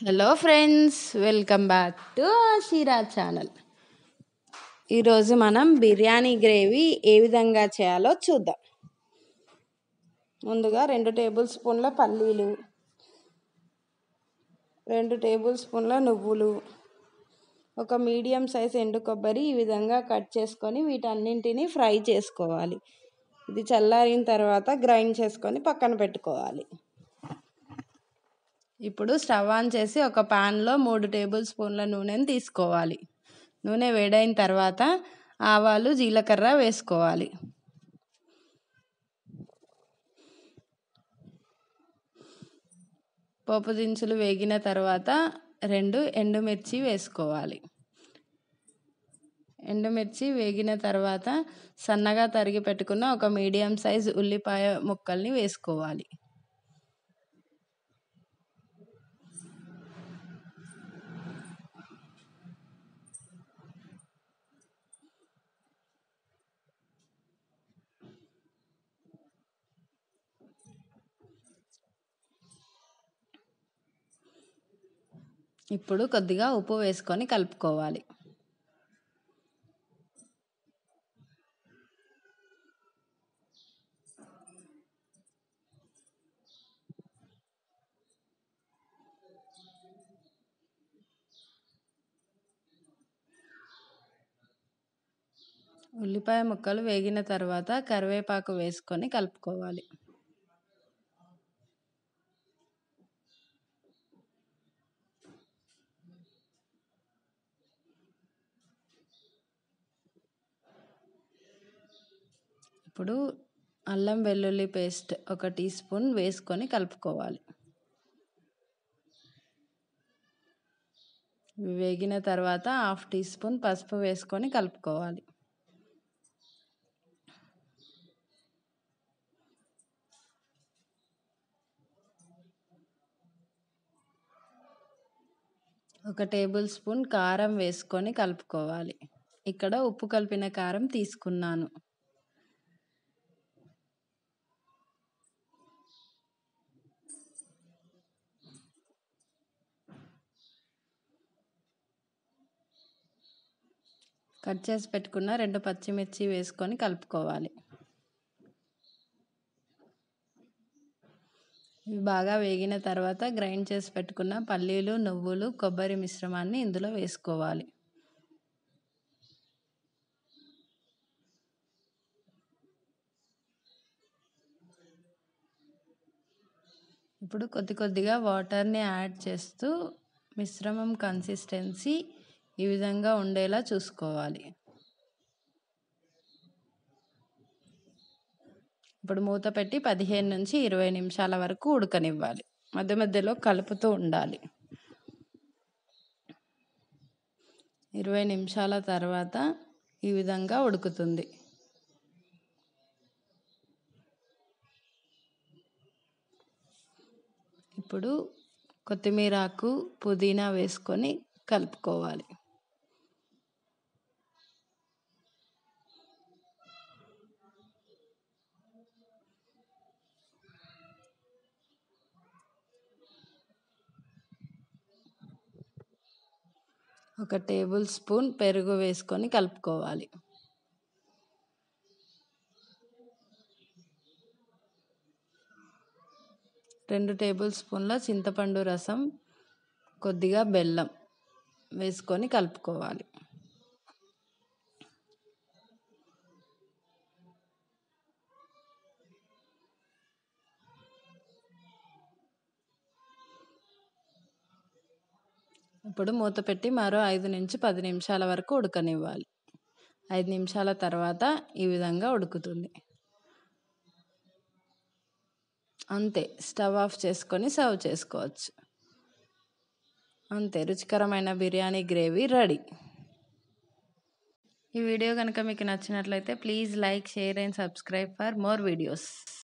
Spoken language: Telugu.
hello friends welcome back to Sheera channel ఈరోజు మనం బిర్యానీ గ్రేవీ ఏ విధంగా చేయాలో చూద్దాం ముందుగా రెండు టేబుల్ స్పూన్ల పల్లీలు రెండు టేబుల్ స్పూన్ల నువ్వులు ఒక మీడియం సైజ్ ఎండు కొబ్బరి ఈ విధంగా కట్ చేసుకొని వీటన్నింటినీ ఫ్రై చేసుకోవాలి ఇది చల్లారిన తర్వాత గ్రైండ్ చేసుకొని పక్కన పెట్టుకోవాలి ఇప్పుడు స్టవ్ ఆన్ చేసి ఒక ప్యాన్లో మూడు టేబుల్ స్పూన్ల నూనెని తీసుకోవాలి నూనె వేడైన తర్వాత ఆవాలు జీలకర్ర వేసుకోవాలి పోపు దినుసులు వేగిన తర్వాత రెండు ఎండుమిర్చి వేసుకోవాలి ఎండుమిర్చి వేగిన తర్వాత సన్నగా తరిగి పెట్టుకున్న ఒక మీడియం సైజ్ ఉల్లిపాయ ముక్కల్ని వేసుకోవాలి ఇప్పుడు కొద్దిగా ఉప్పు వేసుకొని కలుపుకోవాలి ఉల్లిపాయ ముక్కలు వేగిన తర్వాత కరివేపాకు వేసుకొని కలుపుకోవాలి ఇప్పుడు అల్లం వెల్లుల్లి పేస్ట్ ఒక టీ స్పూన్ వేసుకొని కలుపుకోవాలి వేగిన తర్వాత హాఫ్ టీ స్పూన్ పసుపు వేసుకొని కలుపుకోవాలి ఒక టేబుల్ స్పూన్ కారం వేసుకొని కలుపుకోవాలి ఇక్కడ ఉప్పు కలిపిన కారం తీసుకున్నాను కట్ చేసి పెట్టుకున్న రెండు పచ్చిమిర్చి వేసుకొని కలుపుకోవాలి ఇవి బాగా వేగిన తర్వాత గ్రైండ్ చేసి పెట్టుకున్న పల్లీలు నువ్వులు కొబ్బరి మిశ్రమాన్ని ఇందులో వేసుకోవాలి ఇప్పుడు కొద్ది కొద్దిగా వాటర్ని యాడ్ చేస్తూ మిశ్రమం కన్సిస్టెన్సీ ఈ విధంగా ఉండేలా చూసుకోవాలి ఇప్పుడు మూత పెట్టి పదిహేను నుంచి ఇరవై నిమిషాల వరకు ఉడకనివ్వాలి మధ్య మధ్యలో కలుపుతూ ఉండాలి ఇరవై నిమిషాల తర్వాత ఈ విధంగా ఉడుకుతుంది ఇప్పుడు కొత్తిమీర ఆకు పుదీనా వేసుకొని కలుపుకోవాలి ఒక టేబుల్ స్పూన్ పెరుగు వేసుకొని కలుపుకోవాలి రెండు టేబుల్ స్పూన్ల చింతపండు రసం కొద్దిగా బెల్లం వేసుకొని కలుపుకోవాలి ఇప్పుడు మూత పెట్టి మరో ఐదు నుంచి పది నిమిషాల వరకు ఉడకనివ్వాలి ఐదు నిమిషాల తర్వాత ఈ విధంగా ఉడుకుతుంది అంతే స్టవ్ ఆఫ్ చేసుకొని సర్వ్ చేసుకోవచ్చు అంతే రుచికరమైన బిర్యానీ గ్రేవీ రెడీ ఈ వీడియో కనుక మీకు నచ్చినట్లయితే please like share and subscribe for more videos